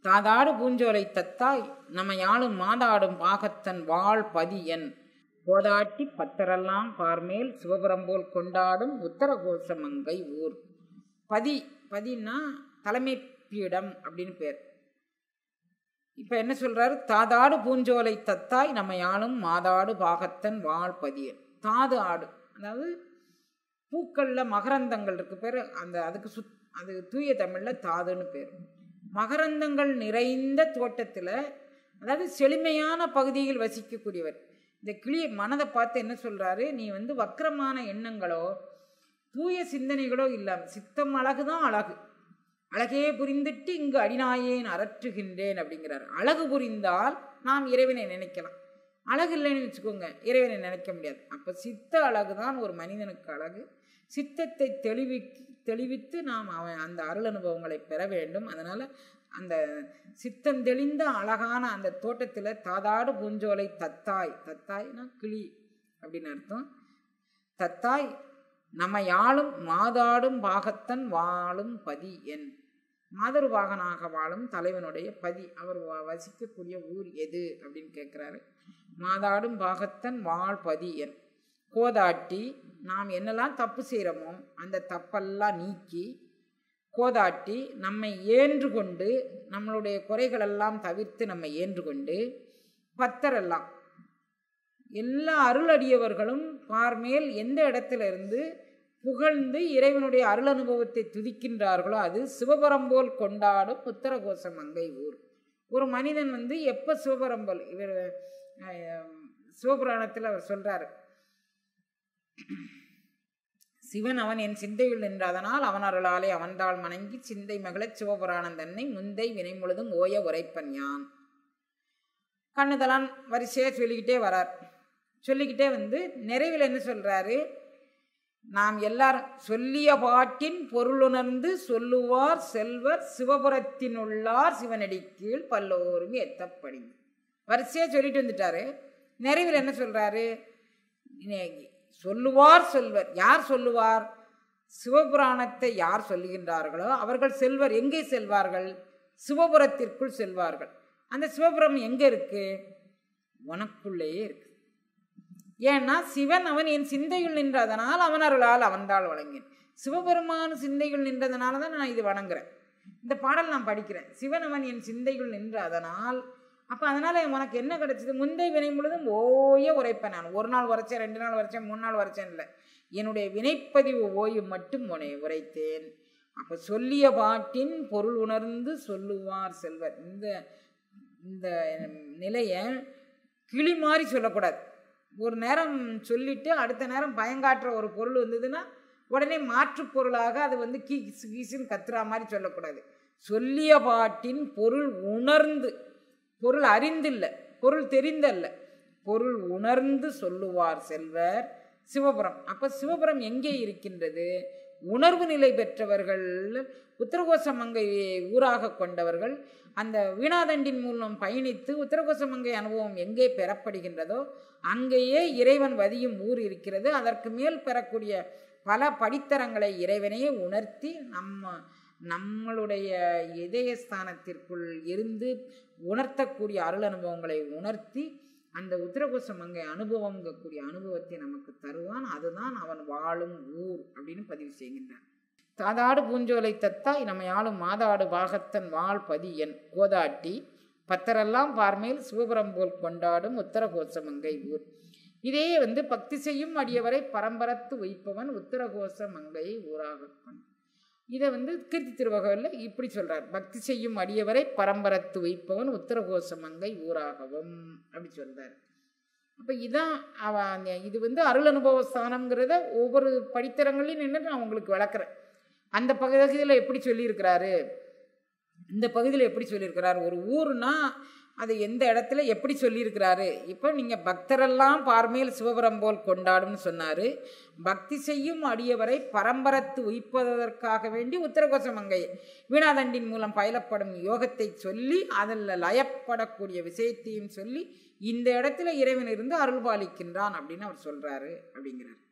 தாதாடு பூஞ்சோலை தத்தாய் நம்ம யாழும் மாதாடும் பாகத்தன் வாழ் பதியன் போதாட்டி பத்தரெல்லாம் பார்மேல் சிவபுரம் போல் கொண்டாடும் உத்தரகோசமங்கை ஊர் பதி பதின்னா தலைமை பீடம் அப்படின்னு பேர் இப்போ என்ன சொல்றாரு தாதாடு பூஞ்சோலை தத்தாய் நம்ம யாழும் மாதாடு பாகத்தன் வாழ் பதியன் தாது ஆடு அதாவது பூக்கள்ல மகரந்தங்கள் இருக்கு பேர் அந்த அதுக்கு சுத் அது தூய தமிழில் தாதுன்னு பேர் மகரந்தங்கள் நிறைந்த தோட்டத்தில் அதாவது செழுமையான பகுதியில் வசிக்கக்கூடியவர் இந்த கிளி மனதை பார்த்து என்ன சொல்றாரு நீ வந்து வக்கரமான எண்ணங்களோ தூய சிந்தனைகளோ இல்லாமல் சித்தம் அழகு தான் அழகு அழகே புரிந்துட்டு இங்கு அடிநாயேன் அரற்றுகின்றேன் அப்படிங்கிறார் அழகு புரிந்தால் நாம் இறைவனை நினைக்கலாம் அழகு இல்லைன்னு வச்சுக்கோங்க இறைவனை நினைக்க முடியாது அப்போ சித்த அழகு தான் ஒரு மனிதனுக்கு அழகு சித்தத்தை தெளிவி தெளிவித்து நாம் அவன் அந்த அருள் அனுபவங்களை பெற வேண்டும் அதனால் அந்த சித்தம் தெளிந்த அழகான அந்த தோட்டத்தில் தாதாடு பூஞ்சோலை தத்தாய் தத்தாய்னா கிளி அப்படின்னு அர்த்தம் தத்தாய் நம்ம யாழும் மாதாடும் பாகத்தன் வாழும் பதி என் மாதரு பாகனாக வாழும் தலைவனுடைய பதி அவர் வ- வசிக்கக்கூடிய ஊர் எது அப்படின்னு கேட்குறாரு மாதாடும் பாகத்தன் வாழ் பதி என் கோதாட்டி நாம் என்னெல்லாம் தப்பு செய்கிறோமோ அந்த தப்பெல்லாம் நீக்கி கோதாட்டி நம்மை ஏன்று கொண்டு நம்மளுடைய குறைகளெல்லாம் தவிர்த்து நம்மை ஏன்று கொண்டு பத்தரெல்லாம் எல்லா அருளடியவர்களும் பார்மேல் எந்த இடத்துல இருந்து புகழ்ந்து இறைவனுடைய அருள் அனுபவத்தை துதிக்கின்றார்களோ அது சிவபரம்போல் கொண்டாடும் உத்தரகோச மங்கை ஊர் ஒரு மனிதன் வந்து எப்போ சிவபரம்போல் இவர் அஹ், சிவபுராணத்தில் அவர் சொல்றாரு சிவன் அவன் என் சிந்தையுள் நின்றதனால் அவன் அருளாலே அவன்தாள் மணங்கி சிந்தை மகளச் சிவபுராணம் தன்னை முந்தை வினை முழுதும் ஓய உரைப்பன் யான் கண்ணுதலான் வரிசையாக சொல்லிக்கிட்டே வரார் சொல்லிக்கிட்டே வந்து நிறைவில் என்ன சொல்றாரு நாம் எல்லாரும் சொல்லிய பாட்டின் பொருளுணர்ந்து சொல்லுவார் செல்வர் சிவபுரத்தினுள்ளார் சிவனடி கீழ் பல்லோரும் எத்தப்படி வரிசையாக சொல்லிட்டு வந்துட்டாரு நிறைவில் என்ன சொல்றாரு இனி- சொல்லுவார் செல்வர் யார் சொல்லுவார் சிவபுராணத்தை யார் சொல்லுகின்றார்களோ அவர்கள் செல்வர் எங்கே செல்வார்கள் சிவபுரத்திற்குள் செல்வார்கள் அந்த சிவபுரம் எங்கே இருக்கு உனக்குள்ளேயே இருக்கு ஏன்னா சிவன் அவன் என் சிந்தையுள் நின்றதனால் அவன் அருளால் அவன்தாள் வழங்கின் சிவபெருமான் சிந்தையுள் நின்றதனால தான் நான் இது வணங்குறேன் இந்த பாடல் நான் படிக்கிறேன் சிவன் அவன் என் சிந்தையுள் நின்ற அதனால் அப்போ அதனால் உனக்கு என்ன கிடைச்சது முந்தை வினை முழுதும் ஓய உரைப்பேன் நான் ஒரு நாள் உரைச்சேன் ரெண்டு நாள் உரைச்சேன் மூணு நாள் உரைச்சேன் இல்லை என்னுடைய வினைப்பதிவு ஓய்வு மட்டும் உனை உரைத்தேன் அப்போ சொல்லிய பாட்டின் பொருள் உணர்ந்து சொல்லுவார் செல்வர் இந்த இந்த நிலையை கிளி மாதிரி சொல்லக்கூடாது ஒரு நேரம் சொல்லிட்டு அடுத்த நேரம் பயங்காட்டுற ஒரு பொருள் வந்ததுன்னா உடனே மாற்றுப் பொருளாக அது வந்து கீ கிசு கீசுன்னு கத்துறா மாதிரி சொல்லக்கூடாது சொல்லிய பாட்டின் பொருள் உணர்ந்து பொருள் அறிந்தில்ல பொருள் தெரிந்தல்ல பொருள் உணர்ந்து சொல்லுவார் செல்வர் சிவபுரம் அப்போ சிவபுரம் எங்கே இருக்கின்றது உணர்வு நிலை பெற்றவர்கள் உத்தரகோசமங்கை ஊராக கொண்டவர்கள் அந்த வீணாதண்டின் மூலம் பயணித்து உத்தரகோசமங்கை அனுபவம் எங்கே பெறப்படுகின்றதோ அங்கேயே இறைவன் வதியும் ஊர் இருக்கிறது அதற்கு மேல் பெறக்கூடிய பல படித்தரங்களை இறைவனே உணர்த்தி நம்ம நம்மளுடைய இதயஸ்தானத்திற்குள் இருந்து உணர்த்தக்கூடிய அருள் அனுபவங்களை உணர்த்தி அந்த உத்தரகோசமங்கை அனுபவங்கக்கூடிய அனுபவத்தை நமக்கு தருவான் அதுதான் அவன் வாழும் ஊர் அப்படின்னு பதிவு செய்கின்றான் தாதாடு பூஞ்சோலை தத்தாய் நம்ம யாழும் மாதாடு பாகத்தன் வாழ் பதி என் கோதாட்டி பத்தரெல்லாம் பார்மேல் சிவபுரம் போல் கொண்டாடும் உத்தரகோசமங்கை ஊர் இதே வந்து பக்தி செய்யும் அடியவரை பரம்பரத்து வைப்பவன் உத்தரகோச மங்கை ஊராக கொண்டு இதை வந்து கீர்த்தி திருவகவில் இப்படி சொல்றார் பக்தி செய்யும் அடியவரை பரம்பரத்து வைப்பவன் உத்தரகோச மங்கை ஊராகவும் அப்படி சொல்றார் அப்போ இதான் அவ அந்த- இது வந்து அருள் அனுபவ ஸ்தானம்ங்கிறத ஒவ்வொரு படித்தரங்களையும் நின்று நான் உங்களுக்கு விளக்குறேன் அந்த பகுதியில் எப்படி சொல்லியிருக்கிறாரு இந்த பகுதியில் எப்படி சொல்லியிருக்கிறார் ஒரு ஊர்னா அது எந்த இடத்துல எப்படி சொல்லியிருக்கிறாரு இப்போ நீங்கள் பக்தரெல்லாம் பார்மேல் சிவபுரம் போல் கொண்டாடும்னு சொன்னார் பக்தி செய்யும் அடியவரை பரம்பரத்து உயிப்பதற்காக வேண்டி உத்தரகோசமங்கை வீணாதண்டின் மூலம் பயிலப்படும் யோகத்தை சொல்லி அதில் லயப்படக்கூடிய விஷயத்தையும் சொல்லி இந்த இடத்துல இறைவன் இருந்து அருள் பாலிக்கின்றான் அப்படின்னு அவர் சொல்கிறாரு அப்படிங்கிறார்